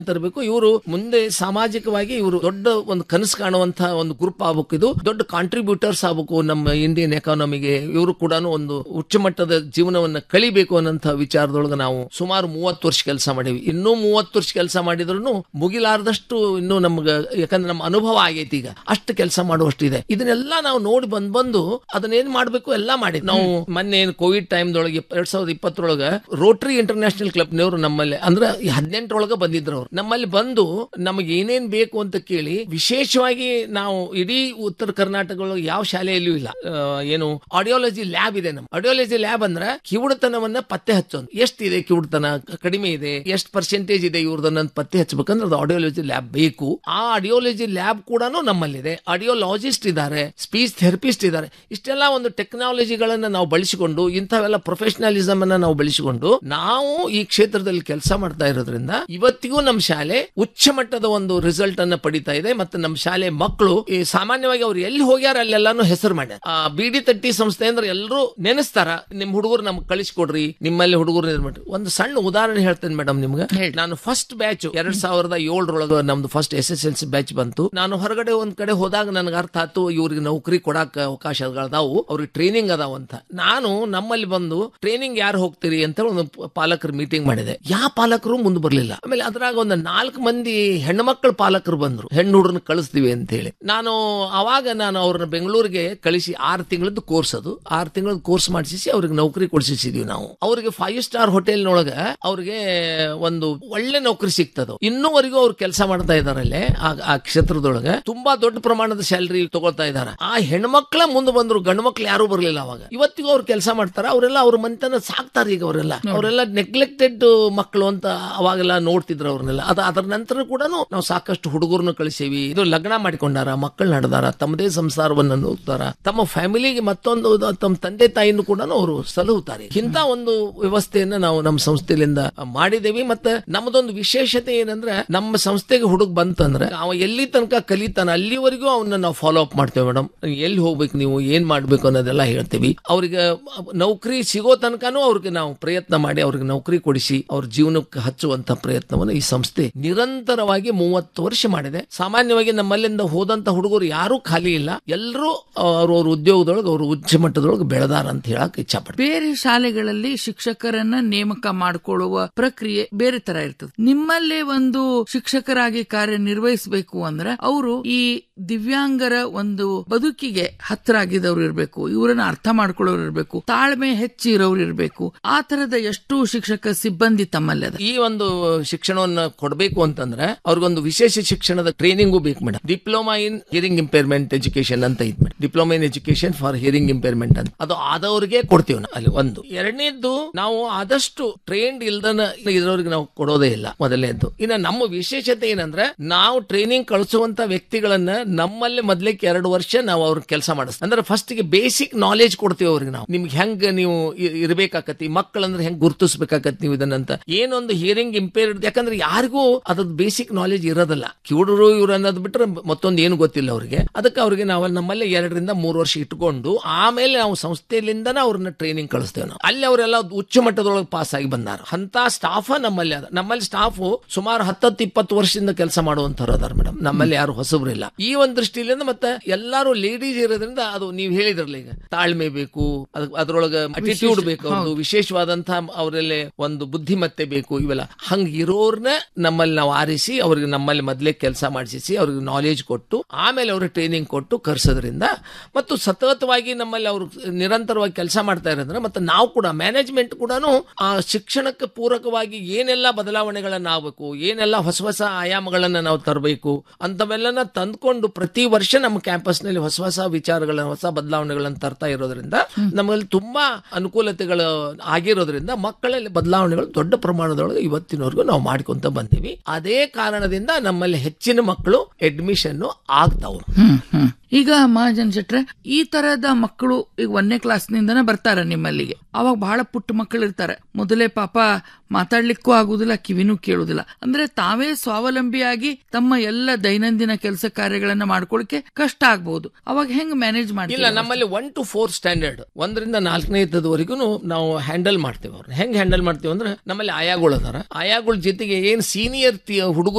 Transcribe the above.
ತರಬೇಕು ಇವರು ಮುಂದೆ ಸಾಮಾಜಿಕವಾಗಿ ಇವರು ದೊಡ್ಡ ಒಂದು ಕನಸು ಕಾಣುವಂತಹ ಒಂದು ಗ್ರೂಪ್ ಆಗ್ಬೇಕು ಇದು ದೊಡ್ಡ ಕಾಂಟ್ರಿಬ್ಯೂಟರ್ಸ್ ಆಗ್ಬೇಕು ನಮ್ಮ ಇಂಡಿಯನ್ ಎಕಾನಮಿಗೆ ಇವರು ಕೂಡ ಒಂದು ಉಚ್ಚ ಮಟ್ಟದ ಜೀವನವನ್ನ ಕಳಿಬೇಕು ಅನ್ನೋಂಥ ವಿಚಾರದೊಳಗೆ ನಾವು ಸುಮಾರು ಮೂವತ್ತು ವರ್ಷ ಕೆಲಸ ಮಾಡೀವಿ ಇನ್ನೂ ಮೂವತ್ತು ವರ್ಷ ಕೆಲಸ ಮಾಡಿದ್ರು ಮುಗಿಲಾರ್ದಷ್ಟು ಇನ್ನೂ ನಮ್ಗೆ ಯಾಕಂದ್ರೆ ನಮ್ಮ ಅನುಭವ ಆಗೈತಿ ಈಗ ಅಷ್ಟು ಕೆಲಸ ಮಾಡುವಷ್ಟು ಇದೆ ಇದನ್ನೆಲ್ಲ ನಾವು ನೋಡಿ ಬಂದ್ ಬಂದು ಅದನ್ನೇನ್ ಮಾಡ್ಬೇಕು ಎಲ್ಲ ಮಾಡಿದ್ವಿ ನಾವು ಮೊನ್ನೆ ಏನು ಕೋವಿಡ್ ಟೈಮ್ದೊಳಗೆ ಎರಡ್ ಸಾವಿರದ ಇಪ್ಪತ್ತರೊಳಗ ರೋಟರಿ ಇಂಟರ್ನ್ಯಾಷನಲ್ ಕ್ಲಬ್ನವರು ನಮ್ಮಲ್ಲಿ ಅಂದ್ರೆ ಹದಿನೆಂಟರೊಳಗ ಬಂದಿದ್ರು ಅವ್ರು ನಮ್ಮಲ್ಲಿ ಬಂದು ನಮಗೆ ಏನೇನ್ ಬೇಕು ಅಂತ ಕೇಳಿ ವಿಶೇಷವಾಗಿ ನಾವು ಇಡೀ ಉತ್ತರ ಕರ್ನಾಟಕ ಯಾವ ಶಾಲೆಯಲ್ಲೂ ಇಲ್ಲ ಆ, ಏನು ಆಡಿಯಾಲಜಿ ಲ್ಯಾಬ್ ಇದೆ ನಮ್ಮ ಆಡಿಯಾಲಜಿ ಲ್ಯಾಬ್ ಅಂದ್ರೆ ಕಿವುಡತನವನ್ನ ಪತ್ತೆ ಹಚ್ಚೋದು ಎಷ್ಟಿದೆ ಕಿವುಡತನ ಕಡಿಮೆ ಇದೆ ಎಷ್ಟು ಪರ್ಸೆಂಟೇಜ್ ಇದೆ ಇವ್ರದನ್ನ ಪತ್ತೆ ಹಚ್ಚಬೇಕಂದ್ರೆ ಅದು ಆಡಿಯಾಲಜಿ ಲ್ಯಾಬ್ ಬೇಕು ಆ ಆಡಿಯಾಲಜಿ ಲ್ಯಾಬ್ ಕೂಡ ನಮ್ಮಲ್ಲಿದೆ ಆಡಿಯೋಲಾಜಿಸ್ಟ್ ಇದ್ದಾರೆ ಸ್ಪೀಚ್ ಥೆರಪಿಸ್ಟ್ ಇದ್ದಾರೆ ಇಷ್ಟೆಲ್ಲ ಒಂದು ಟೆಕ್ನಾಲಜಿಗಳನ್ನ ನಾವು ಬಳಸಿಕೊಂಡು ಇಂಥವೆಲ್ಲ ಪ್ರೊಫೆಷನಲಿಸಮ್ ಅನ್ನ ನಾವು ಬಳಸಿಕೊಂಡು ನಾವು ಈ ಕ್ಷೇತ್ರದಲ್ಲಿ ಕೆಲಸ ಮಾಡ್ತಾ ಇರೋದ್ರಿಂದ ಇವತ್ತಿಗೂ ನಮ್ಮ ಶಾಲೆ ಉಚ್ಚ ಮಟ್ಟದ ಒಂದು ರಿಸಲ್ಟ್ ಅನ್ನ ಪಡಿತಾ ಇದೆ ಮತ್ತೆ ನಮ್ಮ ಶಾಲೆ ಮಕ್ಕಳು ಈ ಸಾಮಾನ್ಯವಾಗಿ ಅವ್ರು ಎಲ್ಲಿ ಹೋಗ್ಯಾರ ಅಲ್ಲೆಲ್ಲಾನು ಹೆಸರು ಮಾಡ್ಯಾರ ಆ ಬಿಡಿ ತಟ್ಟಿ ಸಂಸ್ಥೆ ಅಂದ್ರೆ ಎಲ್ಲರೂ ನೆನೆಸ್ತಾರ ನಿಮ್ ಹುಡುಗರು ನಮ್ಗೆ ಕಳಿಸ್ಕೊಡ್ರಿ ನಿಮ್ಮಲ್ಲಿ ಹುಡುಗರು ಇದು ಮಾಡ್ರಿ ಒಂದು ಸಣ್ಣ ಉದಾಹರಣೆ ಹೇಳ್ತೇನೆ ಮೇಡಮ್ ನಿಮ್ಗೆ ಹೇಳಿ. ನಾನು ಫಸ್ಟ್ ಬ್ಯಾಚ್ ಎರಡ್ ಸಾವಿರದ ಏಳರೊಳಗ ನಮ್ದು first S S L C batch ಬಂತು ನಾನು ಹೊರಗಡೆ ಒಂದ್ ಕಡೆ ಹೋದಾಗ ನನಗೆ ಅರ್ಥ ಆಯ್ತು ಇವ್ರಿಗೆ ನೌಕರಿ ಕೊಡಾಕ ಅವಕಾಶಗಳದಾವು ಅವ್ರಿಗೆ ಟ್ರೈನಿಂಗ್ ಅದಾವ ಅಂತ ನಾನು ನಮ್ಮಲ್ಲಿ ಬಂದು ಟ್ರೈನಿಂಗ್ ಯಾರು ಹೋಗ್ತೀರಿ ಅಂತ ಒಂದು ಪಾಲಕರ ಮೀಟಿಂಗ್ ಮಾಡಿದೆ ಯಾವ ಪಾಲಕರು ಮುಂದೆ ಬರ್ಲಿಲ್ಲ ಆಮೇಲೆ ಅದ್ರಾಗ ಒಂದು ನಾಲ್ಕು ಮಂದಿ ಹೆಣ್ಮಕ್ಳ ಪಾಲಕರು ಬಂದ್ರು ಹೆಣ್ಣು ಹುಡುಗರನ್ನ ಕಳಿಸ್ತೀವಿ ಅಂತ ಹೇಳಿ ನಾನು ಅವಾಗ ನಾನು ಅವ್ರನ್ನ ಬೆಂಗಳೂರಿಗೆ ಕಳಿಸಿ ಆರು ತಿಂಗಳದ್ದು ಕೋರ್ಸ್ ಅದು ಆರು ತಿಂಗಳದ ಕೋರ್ಸ್ ಮಾಡಿಸಿ ಅವ್ರಿಗೆ ನೌಕರಿ ಕೊಡಿಸಿದೀವಿ ನಾವು ಅವ್ರಿಗೆ ಫೈವ್ ಸ್ಟಾರ್ ಹೋಟೆಲ್ನೊಳಗ ಅವ್ರಿಗೆ ಒಂದು ಒಳ್ಳೆ ನೌಕರಿ ಸಿಗ್ತದ ಇನ್ನೂವರೆಗೂ ಅವ್ರು ಕೆಲಸ ಮಾಡ್ತಾ ಇದಾರಲ್ಲೇ ಆ- ಆ ಕ್ಷೇತ್ರದೊಳಗೆ ತುಂಬಾ ದೊಡ್ಡ ಪ್ರಮಾಣದ ಸ್ಯಾಲರಿ ತಗೊಳ್ತಾ ಇದಾರೆ ಆ ಹೆಣ್ಮಕ್ಳ ಮುಂದೆ ಬಂದ್ರು ಗಂಡು ಮಕ್ಳು ಯಾರು ಬರ್ಲಿಲ್ಲ ಅವಾಗ ಇವತ್ತಿಗೂ ಅವ್ರು ಕೆಲಸ ಮಾಡ್ತಾರ ಅವರೆಲ್ಲ ಅವ್ರ ಮನೆತನ ಸಾಕ್ತಾರ ಈಗ ಅವರೆಲ್ಲ ಅವರೆಲ್ಲ ನೆಗ್ಲೆಕ್ಟೆಡ್ ಮಕ್ಕಳು ಅಂತ ಅವಾಗೆಲ್ಲ ನೋಡ್ತಿದ್ರು ಅವ್ರನ್ನೆಲ್ಲ ಅದ ಅದರ ನಂತರ ಕೂಡ ನಾವು ಸಾಕಷ್ಟು ಹುಡುಗರನ್ನು ಕಳಿಸೇವಿ ಇದು ಲಗ್ನ ಮಾಡಿಕೊಂಡಾರ ಮಕ್ಕಳು ನಡೆದಾರ ತಮ್ಮದೇ ಸಂಸಾರವನ್ನು ನೋಡ್ತಾರ ತಮ್ಮ ಫ್ಯಾಮಿಲಿಗೆ ಮತ್ತೊಂದು ತಮ್ಮ ತಂದೆ ತಾಯಿನೂ ಕೂಡ ಅವರು ಸಲಹುತ್ತಾರೆ ಇಂಥ ಒಂದು ವ್ಯವಸ್ಥೆಯನ್ನ ನಾವು ನಮ್ಮ ಸಂಸ್ಥೆಯಿಂದ ಮಾಡಿದೇವಿ ಮತ್ತೆ ನಮ್ಮದೊಂದು ವಿಶೇಷತೆ ಏನಂದ್ರೆ ನಮ್ಮ ಸಂಸ್ಥೆಗೆ ಹುಡುಗ ಬಂತಂದ್ರೆ ಅವ ಎಲ್ಲಿ ತನಕ ಕಲಿತಾನ ಅಲ್ಲಿವರೆಗೂ ಅವನ್ನ ನಾವು ಫಾಲೋ ಅಪ್ ಮಾಡ್ತೇವೆ ಮೇಡಮ್ ಎಲ್ಲಿ ಹೋಗ್ಬೇಕು ನೀವು ಏನ್ ಮಾಡ್ಬೇಕು ಅನ್ನೋದೆಲ್ಲ ಹೇಳ್ತೀವಿ ಅವ್ರಿಗೆ ನೌಕರಿ ಸಿಗೋ ತನಕನೂ ಅವ್ರಿಗೆ ನಾವು ಪ್ರಯತ್ನ ಮಾಡಿ ಅವ್ರಿಗೆ ನೌಕರಿ ಕೊಡಿಸಿ ಅವ್ರ ಜೀವನಕ್ಕೆ ಹಚ್ಚುವಂತ ಪ್ರಯತ್ನವನ್ನು ಈ ಸಂಸ್ಥೆ ನಿರಂತರವಾಗಿ ಮೂವತ್ತು ವರ್ಷ ಮಾಡಿದೆ ಸಾಮಾನ್ಯವಾಗಿ ನಮ್ಮಲ್ಲಿಂದ ಹೋದಂತ ಹುಡುಗರು ಯಾರೂ ಖಾಲಿ ಇಲ್ಲ ಎಲ್ಲರೂ ಅವ್ರವ್ರ ಉದ್ಯೋಗದೊಳಗೆ ಅವರು ಉಚ್ಚ ಮಟ್ಟದೊಳಗೆ ಬೆಳೆದಾರ ಅಂತ ಹೇಳಕ್ ಇಚ್ಛಾ ಪಡ್ತೀನಿ ಬೇರೆ ಶಾಲೆಗಳಲ್ಲಿ ಶಿಕ್ಷಕರನ್ನ ನೇಮಕ ಮಾಡಿಕೊಳ್ಳುವ ಪ್ರಕ್ರಿಯೆ ಬೇರೆ ತರ ಇರ್ತದೆ ನಿಮ್ಮಲ್ಲೇ ಒಂದು ಶಿಕ್ಷಕರಾಗಿ ಕಾರ್ಯನಿರ್ವಹಿಸಬೇಕು ಅಂದ್ರೆ ಅವರು ಈ ದಿವ್ಯಾಂಗರ ಒಂದು ಬದುಕಿಗೆ ಹತ್ರ ಆಗಿದವ್ರು ಇರಬೇಕು ಇವರನ್ನ ಅರ್ಥ ಮಾಡ್ಕೊಳ್ಳೋರು ಇರಬೇಕು ತಾಳ್ಮೆ ಹೆಚ್ಚಿ ಇರೋರು ಇರಬೇಕು ಆ ತರದ ಎಷ್ಟು ಶಿಕ್ಷಕ ಸಿಬ್ಬಂದಿ ತಮ್ಮಲ್ಲಿ ಅದ ಈ ಒಂದು ಶಿಕ್ಷಣವನ್ನ ಕೊಡಬೇಕು ಅಂತಂದ್ರೆ ಅವ್ರಿಗೊಂದು ವಿಶೇಷ ಶಿಕ್ಷಣದ ಟ್ರೈನಿಂಗು ಬೇಕು madam diploma in hearing impairment education ಅಂತ ಇದ್ madam diploma in education for hearing impairment ಅಂತ ಅದು ಆದವ್ರಿಗೆ ಕೊಡ್ತೀವಿ ನಾವು ಅಲ್ಲಿ ಒಂದು ಎರಡನೇದ್ದು ನಾವು ಆದಷ್ಟು ಟ್ರೈನ್ಡ್ ಇಲ್ದನ ಇರೋರಿಗೆ ನಾವು ಕೊಡೋದೇ ಇಲ್ಲ ಮೊದಲನೇದ್ದು ಇನ್ನು ನಮ್ಮ ವಿಶೇಷತೆ ಏನಂದ್ರೆ ನಾವು ಟ್ರೈನಿಂಗ್ ಕಳಿಸುವಂತ ವ್ಯಕ್ತಿಗಳನ್ನ ನಮ್ಮಲ್ಲಿ ಮೊದ್ಲಿಕ್ಕೆ ಎರಡು ವರ್ಷ ನಾವು ಅವ್ರ ಕೆಲಸ ಮಾಡಿಸ್ತೀವಿ ಅಂದ್ರೆ ಫಸ್ಟ್ ಗೆ ಬೇಸಿಕ್ ನಾಲೆಜ್ ಕೊಡ್ತೀವಿ ಅವ್ರಿಗೆ ನಾವು ನಿಮ್ಗೆ ಹೆಂಗ್ ನೀವು ಇ- ಇರ್ಬೇಕಾಕತಿ ಮಕ್ಕಳಂದ್ರೆ ಹೆಂಗ್ ಗುರುತಿಸ್ಬೇಕಾಕತಿ ನೀವು ಇದನ್ನಂತ ಏನೊಂದು ಹಿಯರಿಂಗ್ ಇಂಪೇರ್ಡ್ ಯಾಕಂದ್ರೆ ಯಾರಿಗೂ ಅದ್ರದ್ದು ಬೇಸಿಕ್ ನಾಲೆಜ್ ಇರೋದಿಲ್ಲ ಕಿವುಡರು ಇವ್ರು ಅನ್ನೋದು ಬಿಟ್ರೆ ಮತ್ತೊಂದು ಏನು ಗೊತ್ತಿಲ್ಲ ಅವ್ರಿಗೆ ಅದಕ್ಕೆ ಅವ್ರಿಗೆ ನಾವು ನಮ್ಮಲ್ಲಿ ಎರಡರಿಂದ ಮೂರು ವರ್ಷ ಇಟ್ಕೊಂಡು ಆಮೇಲೆ ನಾವು ಸಂಸ್ಥೆಯಲ್ಲಿಂದನ ಅವ್ರನ್ನ ಟ್ರೈನಿಂಗ್ ಕಳಿಸ್ತೇವೆ ನಾವು ಅಲ್ಲಿ ಅವರೆಲ್ಲ ಉಚ್ಚ ಮಟ್ಟದೊಳಗೆ ಪಾಸ್ ಆಗಿ ಬಂದಾರ ಅಂತ ಸ್ಟಾಫ್ ನಮ್ಮಲ್ಲಿ ಅದ ನಮ್ಮಲ್ಲಿ ಸ್ಟಾಫ್ ಸುಮಾರು ಹತ್ತತ್ತು ಇಪ್ಪತ್ತು ವರ್ಷದಿಂದ ಕೆಲಸ ಮಾಡುವಂತವ್ರು ಅದಾರ ಮೇಡಮ್ ನಮ್ಮಲ್ಲಿ ಯಾರು ಹೊಸಬ್ರಿಲ್ಲ ಈ ಒಂದು ದೃಷ್ಟಿಯಿಂದ ಮತ್ತೆ ಎಲ್ಲಾರು ಲೇಡೀಸ್ ಇರೋದ್ರಿಂದ ಅದು ನೀವು ಹೇಳಿದ್ರಲ್ಲ ಈಗ ತಾಳ್ಮೆ ಬೇಕು ಅದ್- ಅದ್ರೊಳಗೆ ಅಟಿಟ್ಯೂಡ್ ಬೇಕು ಅವ್ರದ್ದು ವಿಶೇಷವಾದಂತಹ ಅವರಲ್ಲಿ ಒಂದು ಬುದ್ಧಿಮತ್ತೆ ಬೇಕು ಇವೆಲ್ಲ ಹಂಗ ಇರೋರ್ನ ನಮ್ಮಲ್ಲಿ ನಾವು ಆರಿಸಿ ಅವ್ರಿಗೆ ನಮ್ಮಲ್ಲಿ ಮೊದಲೇ ಕೆಲಸ ಮಾಡಿಸಿ ಅವ್ರಿಗೆ ನಾಲೆಜ್ ಕೊಟ್ಟು ಆಮೇಲೆ ಅವ್ರಿಗೆ ಟ್ರೈನಿಂಗ್ ಕೊಟ್ಟು ಕರ್ಸೋದ್ರಿಂದ ಮತ್ತು ಸತತವಾಗಿ ನಮ್ಮಲ್ಲಿ ಅವರು ನಿರಂತರವಾಗಿ ಕೆಲಸ ಮಾಡ್ತಾ ಇರೋದ್ರಿಂದ ಮತ್ತೆ ನಾವು ಕೂಡ ಮ್ಯಾನೇಜ್ಮೆಂಟ್ ಕೂಡ ಆ ಶಿಕ್ಷಣಕ್ಕೆ ಪೂರಕವಾಗಿ ಏನೆಲ್ಲ ಬದಲಾವಣೆಗಳನ್ನ ಆಗ್ಬೇಕು ಏನೆಲ್ಲ ಹೊಸ ಹೊಸ ಆಯಾಮಗಳನ್ನ ನಾವು ತರಬೇಕು ಅಂತವೆಲ್ಲನ ತಂದ್ಕೊಂಡು ಪ್ರತಿ ವರ್ಷ ನಮ್ಮ ಕ್ಯಾಂಪಸ್ ನಲ್ಲಿ ಹೊಸ ಹೊಸ ವಿಚಾರಗಳನ್ನ ಹೊಸ ಬದಲಾವಣೆಗಳನ್ನ ತರ್ತಾ ಇರೋದ್ರಿಂದ ನಮ್ಮಲ್ಲಿ ತುಂಬಾ ಅನುಕೂಲತೆಗಳು ಆಗಿರೋದ್ರಿಂದ ಮಕ್ಕಳಲ್ಲಿ ಬದಲಾವಣೆಗಳು ದೊಡ್ಡ ಪ್ರಮಾಣದೊಳಗೆ ಇವತ್ತಿನವರೆಗೂ ನಾವು ಮಾಡ್ಕೊಂತ ಬಂದೀವಿ ಅದೇ ಕಾರಣದಿಂದ ನಮ್ಮಲ್ಲಿ ಹೆಚ್ಚಿನ ಮಕ್ಕಳು ಅಡ್ಮಿಷನ್ ಆಗ್ತಾವು ಹ್ಮ್ ಹ್ಮ್ ಈಗ ಮಹಾಜನ್ ಶೆಟ್ರೆ ಈ ತರದ ಮಕ್ಕಳು ಈಗ ಒಂದನೇ ಕ್ಲಾಸ್ನಿಂದನೇ ಬರ್ತಾರ ನಿಮ್ಮಲ್ಲಿಗೆ ಅವಾಗ ಬಹಳ ಪುಟ್ಟ ಮಕ್ಕಳು ಇರ್ತಾರೆ ಮೊದಲೇ ಪಾಪ ಮಾತಾಡ್ಲಿಕ್ಕೂ ಆಗುದಿಲ್ಲ ಕಿವಿನೂ ಕೇಳುದಿಲ್ಲ ಅಂದ್ರೆ ತಾವೇ ಸ್ವಾವಲಂಬಿಯಾಗಿ ತಮ್ಮ ಎಲ್ಲ ದೈನಂದಿನ ಕೆಲಸ ಕಾರ್ಯಗಳನ್ನ ಮಾಡ್ಕೊಳಕ್ಕೆ ಕಷ್ಟ ಆಗ್ಬಹುದು ಅವಾಗ ಹೆಂಗ್ ಮ್ಯಾನೇಜ್ ಇಲ್ಲ ಮಾಡಿ ನಮ್ಮಲ್ಲಿ ಒನ್ ಟು ಫೋರ್ ಸ್ಟ್ಯಾಂಡರ್ಡ್ ಒಂದರಿಂದ ನಾಲ್ಕನೇ ಇದ್ದದವರೆಗೂ ನಾವು ಹ್ಯಾಂಡಲ್ ಮಾಡ್ತೇವೆ ಅವ್ರನ್ನ ಹೆಂಗ್ ಹ್ಯಾಂಡಲ್ ಮಾಡ್ತೇವೆ ಅಂದ್ರೆ ನಮ್ಮಲ್ಲಿ ಆಯಾಗಳು ಅದಾರ ಆಯಾಗಳ ಜೊತೆಗೆ ಏನ್ ಸೀನಿಯರ್ ಹುಡುಗರು